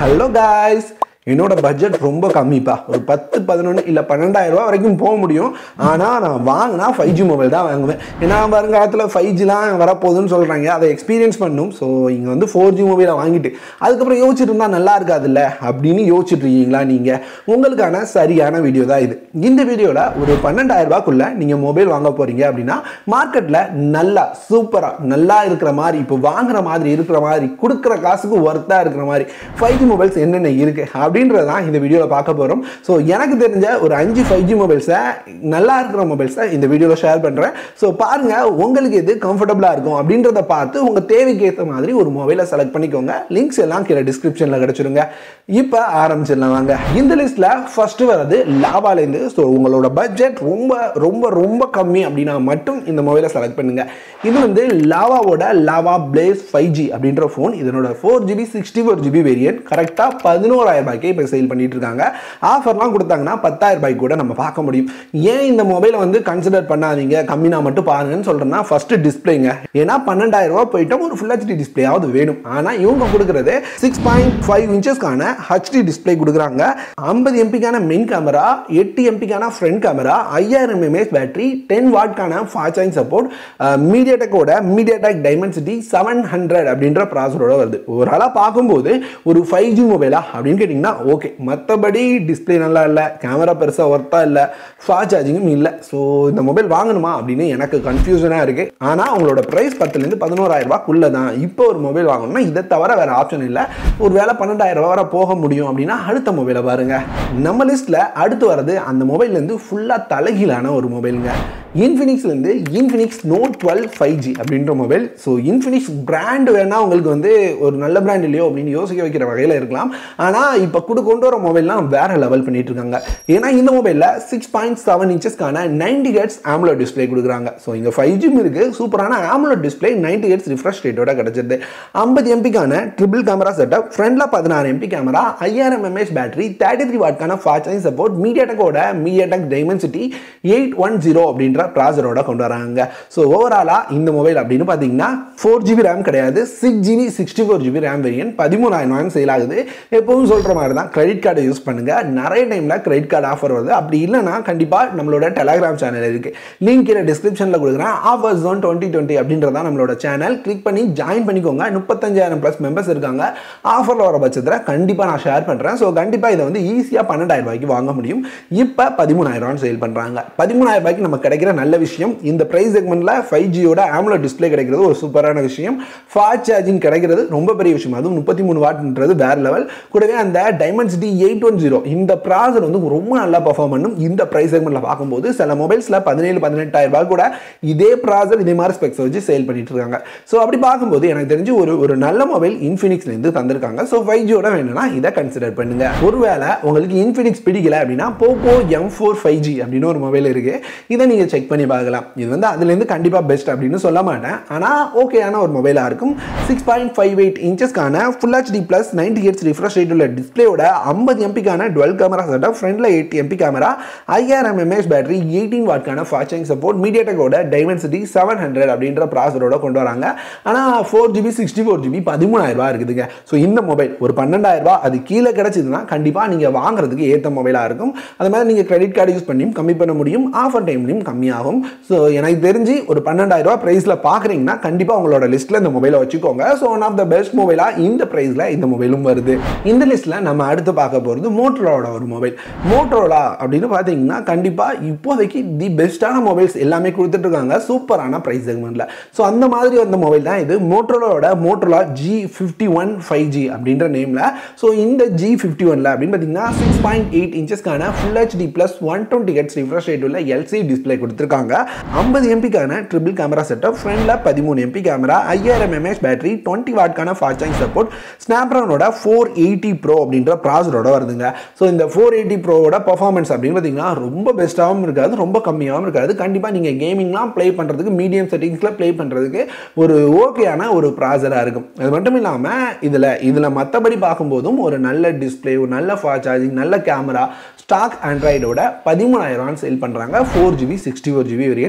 hello guys என்னோட budget ரொம்ப கம்மிப்பா ஒரு பத்து பதினொன்று இல்லை பன்னெண்டாயிரம் ரூபா வரைக்கும் போக முடியும் ஆனால் நான் வாங்கினா ஃபைவ் ஜி மொபைல் தான் வாங்குவேன் ஏன்னா வருங்காலத்தில் ஃபைவ் ஜிலாம் வரப்போகுதுன்னு சொல்கிறாங்க அதை எக்ஸ்பீரியன்ஸ் பண்ணணும் ஸோ இங்கே வந்து ஃபோர் ஜி மொபைலை வாங்கிட்டு அதுக்கப்புறம் யோசிச்சுட்டு இருந்தால் நல்லா இருக்காதுல்ல அப்படின்னு யோசிச்சுட்டு இருக்கீங்களா நீங்கள் உங்களுக்கான சரியான வீடியோ தான் இது இந்த வீடியோவில் ஒரு பன்னெண்டாயிரம் ரூபாய்க்குள்ள நீங்கள் மொபைல் வாங்க போகிறீங்க அப்படின்னா மார்க்கெட்டில் நல்லா சூப்பராக நல்லா இருக்கிற மாதிரி இப்போ வாங்குற மாதிரி இருக்கிற மாதிரி கொடுக்குற காசுக்கு ஒர்த்தாக இருக்கிற மாதிரி ஃபைவ் ஜி மொபைல்ஸ் என்னென்ன இருக்குது அப்படின்றது தான் இந்த வீடியோவில் பார்க்க போகிறோம் ஸோ எனக்கு தெரிஞ்ச ஒரு அஞ்சு ஃபைவ் ஜி மொபைல்ஸை நல்லா இருக்கிற மொபைல்ஸை இந்த வீடியோவில் ஷேர் பண்ணுறேன் ஸோ பாருங்கள் உங்களுக்கு எது கம்ஃபர்டபுளாக இருக்கும் அப்படின்றத பார்த்து உங்கள் தேவைக்கு ஏற்ற மாதிரி ஒரு மொபைலை செலக்ட் பண்ணிக்கோங்க லிங்க்ஸ் எல்லாம் கீழே டிஸ்கிரிப்ஷனில் கிடச்சிருங்க இப்போ ஆரம்பிச்சிடலாம் வாங்க இந்த லிஸ்ட்டில் ஃபஸ்ட்டு வர்றது லாவாலேருந்து ஸோ உங்களோட பட்ஜெட் ரொம்ப ரொம்ப ரொம்ப கம்மி அப்படின்னா மட்டும் இந்த மொபைலை செலக்ட் பண்ணுங்கள் இது வந்து லாவாவோட லாவா பிளேஸ் ஃபைவ் ஜி அப்படின்ற ஃபோன் இதனோட four GB sixty four GB variant கரெக்டாக பதினோராயிரம் ரூபாய்க்கு இப்போ சேல் பண்ணிட்டு இருக்காங்க ஆஃபர்லாம் கொடுத்தாங்கன்னா பத்தாயிரம் ரூபாய்க்கு கூட நம்ம பார்க்க முடியும் ஏன் இந்த மொபைலை வந்து கன்சிடர் பண்ணாதீங்க கம்மினா மட்டும் பாருங்கன்னு சொல்கிறேன்னா ஃபர்ஸ்ட் டிஸ்பிளேங்க ஏன்னா பன்னெண்டாயிரம் ரூபாய் போயிட்டோம் ஒரு ஃபுல் ஹெச்டி டிஸ்பிளேயாவது வேணும் ஆனால் இவங்க கொடுக்குறது சிக்ஸ் பாயிண்ட் ஃபைவ் இன்ச்சஸ்க்கான ஹெச்டி டிஸ்பிளே கொடுக்குறாங்க ஐம்பது எம்பிக்கான மெயின் கேமரா எட்டு எம்பிக்கான ஃப்ரண்ட் கேமரா ஐயாயிரம் எம்ஏஎஸ் பேட்டரி டென் வாட்கான ஃபாஸ்ட் சார்ஜ் சப்போர்ட் மீடியா டெக்கோட MediaTek Dimensity seven hundred அப்படின்ற ப்ராசரோட வருது ஓவராலாக பார்க்கும்போது ஒரு ஃபைவ் ஜி மொபைலா அப்படின்னு கேட்டிங்கன்னா ஓகே மற்றபடி டிஸ்பிளே நல்லா இல்லை கேமரா பெருசாக ஒர்த்தாக இல்லை ஃபாஸ்ட் சார்ஜிங்கும் இல்லை ஸோ இந்த மொபைல் வாங்கணுமா அப்படின்னு எனக்கு கன்ஃபியூஷனாக இருக்குது ஆனால் உங்களோட ப்ரைஸ் பத்துலேருந்து பதினோராயிரம் ரூபாய்க்குள்ளே தான் இப்போ ஒரு மொபைல் வாங்கணும்னா இதை தவிர வேறு ஆப்ஷன் இல்லை ஒரு வேலை பன்னெண்டாயிரம் ரூபா வரை போக முடியும் அப்படின்னா அடுத்த மொபைலை பாருங்க நம்ம லிஸ்ட்டில் அடுத்து வர்றது அந்த மொபைல்லேருந்து ஃபுல்லாக தலைகீழான ஒரு மொபைலுங்க இன்ஃபினிக்ஸ்லேருந்து Infinix Note twelve five G அப்படின்ற மொபைல் ஸோ இன்ஃபினிக்ஸ் பிராண்ட் வேணால் உங்களுக்கு வந்து ஒரு நல்ல பிராண்ட் இல்லையோ அப்படின்னு யோசிக்க வைக்கிற வகையில் இருக்கலாம் ஆனால் இப்போ கொடு கொண்டு வர மொபைல்லாம் வேற லெவல் பண்ணிட்டு இருக்காங்க ஏன்னா இந்த மொபைலில் சிக்ஸ் பாயிண்ட் செவன் இன்ச்சஸ்க்கான நைன்டி ஹெட்ஸ் ஆம்லோ டிஸ்பிளே கொடுக்குறாங்க ஸோ இங்கே ஃபைவ் ஜிம் இருக்குது சூப்பரான AMOLED display ninety hertz refresh ரேட்டோட கிடச்சிருது ஐம்பது எம்பிக்கான ட்ரிபிள் கேமரா செட்டப் ஃப்ரண்ட்ல பதினாறு எம்பி கேமரா ஐயாயிரம் எம்ஏஹெச் பேட்டரி தேர்ட்டி த்ரீ வாட்கான ஃபாஸ்ட் சார்ஜிங் சப்போர்ட் மீடியா டெக்கோட MediaTek Dimensity eight one zero அப்படின்ற ப்ராசரோட கொண்டு வராங்க ஸோ ஓவராலாக இந்த மொபைல் அப்படின்னு பார்த்தீங்கன்னா ஃபோர் ஜிபி ரேம் கிடையாது six GB sixty four GB RAM variant பதிமூணாயிரம் ரூபாய் சேல் ஆகுது எப்பவும் சொல்கிற மாதிரி தான் கிரெடிட் கார்டை யூஸ் பண்ணுங்க நிறைய டைமில் கிரெடிட் கார்டு ஆஃபர் வருது அப்படி இல்லைனா கண்டிப்பாக நம்மளோட டெலகிராம் சேனல் இருக்கு லிங்க் கீழே டிஸ்கிரிப்ஷனில் கொடுக்குறேன் ஆஃபர் ஜோன் டுவெண்ட்டி டுவெண்ட்டி அப்படின்றதா நம்மளோட சேனல் கிளிக் பண்ணி ஜாயின் பண்ணிக்கோங்க முப்பத்தஞ்சாயிரம் ப்ளஸ் மெம்பர்ஸ் இருக்காங்க ஆஃபரில் வர பட்சத்தில் கண்டிப்பாக நான் ஷேர் பண்ணுறேன் ஸோ கண்டிப்பாக இதை வந்து ஈஸியாக பன்னெண்டாயிரம் ரூபாய்க்கு வாங்க முடியும் இப்போ பதிமூணாயிரம் ரூபாய் சேல் பண்ணுறாங்க பதிமூணாயிரம் ரூபாய்க்கு நமக்கு கிடைக்கிற நல்ல விஷயம் இந்த ப்ரைஸ் செக்மெண்ட்டில் ஃபைவ் ஜியோட ஆம்லோ டிஸ்பிளே கிடைக்கிறது ஒரு சூப்பரான விஷயம் ஃபாஸ்ட் சார்ஜிங் கிடைக்கிறது ரொம்ப பெரிய விஷயம் அதுவும் முப்பத்தி மூணு வாட்ன்றது வேற லெவல் கூடவே அந்த டைமண்ட்சிட்டி எயிட் ஒன் ஜீரோ இந்த ப்ராசர் வந்து ரொம்ப நல்லா பர்ஃபார்ம் பண்ணும் இந்த ப்ரைஸ் செக்மெண்ட்டில் பார்க்கும்போது சில மொபைல்ஸில் பதினேழு பதினெட்டாயிரம் ரூபாய் கூட இதே ப்ராசர் இதே மாதிரி ஸ்பெக்ஸ் வச்சு சேல் பண்ணிட்டு இருக்காங்க ஸோ அப்படி பார்க்கும்போது எனக்கு தெரிஞ்சு ஒரு ஒரு நல்ல மொபைல் இன்ஃபினிக்ஸ்லேருந்து தந்திருக்காங்க ஸோ ஃபைவ் ஜியோட வேணும்னா இதை கன்சிடர் பண்ணுங்க ஒருவேளை உங்களுக்கு இன்ஃபினிக்ஸ் பிடிக்கல அப்படின்னா Poco M four five G அப்படின்னு ஒரு மொபைல் இருக்கு இதை நீங்கள் செக் பண்ணி பார்க்கலாம் இது வந்து அதுலேருந்து கண்டிப்பாக பெஸ்ட் அப்படின்னு சொல்ல மாட்டேன் ஆனால் ஓகேயான ஒரு மொபைலாக இருக்கும் சிக்ஸ் பாயிண்ட் ஃபைவ் எயிட் இன்ச்சஸ்க்கான full HD plus ninety hertz refresh rate உள்ள டிஸ்பிளேயோட ஐம்பது எம்பிக்கான டுவெல் கேமரா செட்டப் ஃப்ரண்ட்ல எயிட் எம்பி கேமரா ஐயாயிரம் எம்ஏஹெச் பேட்டரி எயிட்டீன் வாட்கான ஃபாஸ்ட் சார்ஜிங் சப்போர்ட் மீடியாடெக்கோட டைமென்சிட்டி செவன் ஹண்ட்ரட் அப்படின்ற ப்ராசரோட கொண்டு வராங்க ஆனால் four GB sixty four GB பதிமூணாயிரம் ரூபாய் இருக்குதுங்க ஸோ இந்த மொபைல் ஒரு பன்னெண்டாயிரம் ரூபாய் அது கீழே கிடைச்சதுன்னா கண்டிப்பாக நீங்கள் வாங்குறதுக்கு ஏற்ற மொபைலாக இருக்கும் அது மாதிரி நீங்கள் கிரெடிட் கார்டு யூஸ் பண்ணியும் கம்மி பண்ண முடியும் ஆஃபர் டைம்லையும் கம்மியாகும் ஸோ எனக்கு தெரிஞ்சு ஒரு பன்னெண்டாயிரம் ரூபாய் ப்ரைஸில் பார்க்குறீங்கன்னா கண்டிப்பாக உங்களோட லிஸ்ட்டில் இந்த மொபைலை வச்சுக்கோங்க so one of the best மொபைலாக இந்த ப்ரைஸில் இந்த மொபைலும் வருது இந்த லிஸ்ட்டில் நம்ம அடுத்து பார்க்க போகிறது மோட்டரோட ஒரு மொபைல் மோட்டரோலா அப்படின்னு பார்த்தீங்கன்னா கண்டிப்பாக இப்போதைக்கு தி பெஸ்ட்டான மொபைல்ஸ் எல்லாமே கொடுத்துட்டு இருக்காங்க சூப்பரான ப்ரைஸ் செக்மெண்ட்டில் ஸோ அந்த மாதிரி வந்த மொபைல் தான் இது மோட்டரோலோட Motorola G fifty one five G அப்படின்ற நேமில் ஸோ இந்த ஜி ஃபிஃப்டி ஒனில் அப்படின்னு பார்த்தீங்கன்னா சிக்ஸ் பாயிண்ட் எயிட் இன்ச்சஸ்க்கான full HD plus one twenty hertz refresh rate உள்ள எல்சி டிஸ்பிளே கொடுத்துருக்காங்க ஐம்பது எம்பிக்கான ட்ரிபிள் கேமரா செட்டப் ஃப்ரண்டில் பதிமூணு எம்பி கேமரா ஐயாயிரம் எம்ஏஹெச் பேட்டரி டுவெண்ட்டி வாட்கான ஃபாஸ்ட் சார்ஜ் சப்போர்ட் ஸ்னாப்ட்ராகனோட ஃபோர் எயிட்டி ப்ரோ அப்படின்ற ப்ராசரோட வருதுங்க ஸோ இந்த ஃபோர் எயிட்டி ப்ரோவோட பர்ஃபார்மன்ஸ் அப்படின்னு பார்த்தீங்கன்னா ரொம்ப பெஸ்ட்டாகவும் இருக்காது ரொம்ப கம்மியாகவும் இருக்காது கண்டிப்பாக நீங்கள் கேமிங்லாம் ப்ளே பண்ணுறதுக்கு மீடியம் செட்டிங்ஸில் ப்ளே பண்ணுறதுக்கு ஒரு ஓகேயான ஒரு ப்ராசராக இருக்கும் அது மட்டும் இல்லாமல் இதில் இதில் மற்றபடி பார்க்கும்போதும் ஒரு நல்ல டிஸ்பிளே ஒரு நல்ல ஃபாஸ்ட் சார்ஜிங் நல்ல கேமரா ஸ்டாக் ஆண்ட்ராய்டோட பதிமூணாயிரம் சேல் பண்ணுறாங்க four GB sixty four GB variant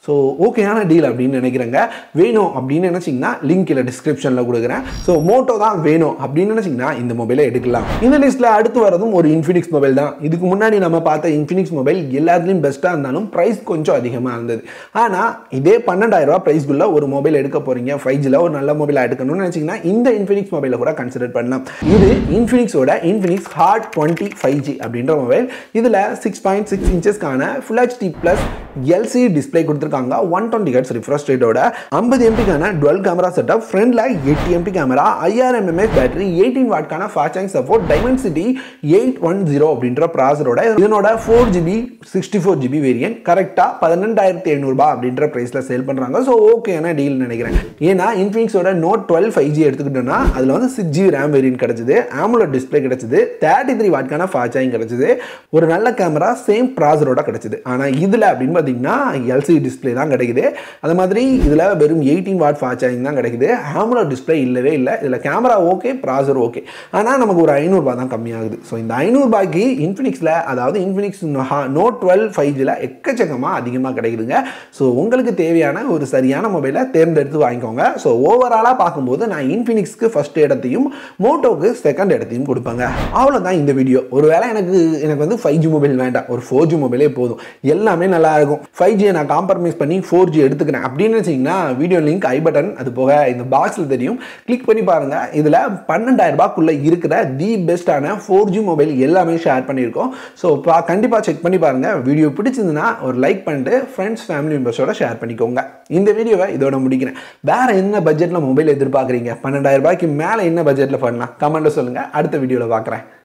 so ஓகேயான டீல் அப்படின்னு நினைக்கிறேங்க வேணும் அப்படின்னு நினச்சிங்கன்னா லிங்க் இல்லை டிஸ்கிரிப்ஷனில் கொடுக்குறேன் ஸோ மோட்டோ தான் வேணும் அப்படின்னு நினச்சிங்கன்னா இந்த மொபைலை எடுக்கலாம் இந்த லிஸ்ட்டில் அடுத்து வரதும் ஒரு இன்ஃபினிக்ஸ் மொபைல் தான் இதுக்கு முன்னாடி நம்ம பார்த்த இன்ஃபினிக்ஸ் மொபைல் எல்லாத்துலேயும் பெஸ்ட்டாக இருந்தாலும் ப்ரைஸ் கொஞ்சம் அதிகமாக இருந்தது ஆனால் இதே பன்னெண்டாயிரம் ரூபா ப்ரைஸ்க்குள்ள ஒரு மொபைல் எடுக்க போகிறீங்க ஃபைவ் ஜியில் ஒரு நல்ல மொபைல் எடுக்கணும்னு நினச்சிங்கன்னா இந்த இன்ஃபினிக்ஸ் மொபைலை கூட கன்சிடர் பண்ணலாம் இது இன்ஃபினிக்ஸோட Infinix Hot twenty five G அப்படின்ற மொபைல் இதில் சிக்ஸ் பாயிண்ட் சிக்ஸ் இன்ச்சஸ்க்கான full HD plus LCD display கொடுத்துருக்காங்க ஒன் டுவெண்ட்டி ஹெட்ஸ் ரிஃப்ரெஷ் ரேட்டோட ஐம்பது எம்பிக்கான டுவெல் கேமரா செட்டப் ஃப்ரண்ட்ல எட்டு எம்பி கேமரா ஐஆர்எம் எம்ஏஹெச் பேட்டரி எயிட்டீன் வாட்கான fast charging support Dimensity eight one zero அப்படின்ற ப்ராசரோட இதனோட four GB sixty four GB variant கரெக்டாக பதினெண்டாயிரத்தி ஐநூறுபா அப்படின்ற ப்ரைஸில் சேல் பண்ணுறாங்க ஸோ ஓகேனா டீல் நினைக்கிறேன் ஏன்னா இன்ஃபினிக்ஸோட நோட் டுவெல் ஃபைவ் ஜி எடுத்துக்கிட்டோம்னா அதில் வந்து சிக்ஸ் ஜிபி ரேம் வேரியன்ட் கிடச்சிது ஆமுலர் டிஸ்பிளே கிடச்சிது தேர்ட்டி த்ரீ வாட்கான ஃபாஸ்ட் சார்ஜிங் கிடச்சிது ஒரு நல்ல கேமரா சேம் ப்ராசரோட கிடச்சிது ஆனால் இதில் அப்படின்னு பார்த்தீங்கன்னா எல்சிடி டிஸ்பிளே தான் கிடைக்குது அது மாதிரி இதில் வெறும் எயிட்டீன் வாட் ஃபாஸ்ட் சார்ஜிங் தான் கிடைக்குது ஆமுலர் டிஸ்பிளே இல்லவே இல்லை இதில் கேமரா ஓகே ப்ராசர் ஓகே ஆனால் நமக்கு ஒரு ஐநூறுரூபா தான் கம்மியாகுது ஸோ இந்த ஐநூறுபாய்க்கு இன்ஃபினிக்ஸில் அதாவது இன்ஃபினிக்ஸ் நோட் டுவெல் ஃபைவ் ஜியில் எக்கச்சக்கமாக அதிகமாக கிடைக்குதுங்க ஸோ உங்களுக்கு தேவையான ஒரு சரியான மொபைலை தேர்ந்தெடுத்து வாங்கிக்கோங்க ஸோ ஓவராலாக பார்க்கும்போது நான் இன்ஃபினிக்ஸ்க்கு ஃபஸ்ட் இடத்தையும் மோட்டோக்கு செகண்ட் இடத்தையும் கொடுப்பாங்க அவ்வளோதான் இந்த வீடியோ ஒருவேளை எனக்கு எனக்கு வந்து ஃபைவ் ஜி மொபைல் வேண்டாம் ஒரு ஃபோர் ஜி மொபைலே போதும் எல்லாமே நல்லா இருக்கும் ஃபைவ் ஜியை நான் காம்ப்ரமைஸ் பண்ணி ஃபோர் ஜி எடுத்துக்கிறேன் அப்படின்னு நினச்சிங்கன்னா வீடியோ லிங்க் ஐ பட்டன் அது போக இந்த பாக்ஸில் தெரியும் கிளிக் பண்ணி பாருங்கள் இதில் பன்னெண்டாயிரம் ரூபாய்க்குள்ளே இருக்கிற தி பெஸ்ட்டான ஃபோர் ஜி மொபைல் எல்லாமே ஷேர் பண்ணியிருக்கோம் ஸோ பா கண்டிப்பாக செக் பண்ணி பாருங்கள் வீடியோ பிடிச்சிருந்துன்னா ஒரு லைக் பண்ணிட்டு ஃப்ரெண்ட்ஸ் ஃபேமிலி மெம்பர்ஸோட ஷேர் பண்ணிக்கோங்க இந்த வீடியோவை இதோட முடிக்கிறேன் வேறு என்ன பட்ஜெட்டில் மொபைல் எதிர்பார்க்குறீங்க பன்னெண்டாயிரம் ரூபாய்க்கு மேலே என்ன பட்ஜெட்டில் பண்ணலாம் கமெண்ட்டில் சொல்லுங்கள் அடுத்த வீடியோவில் பார்க்குறேன்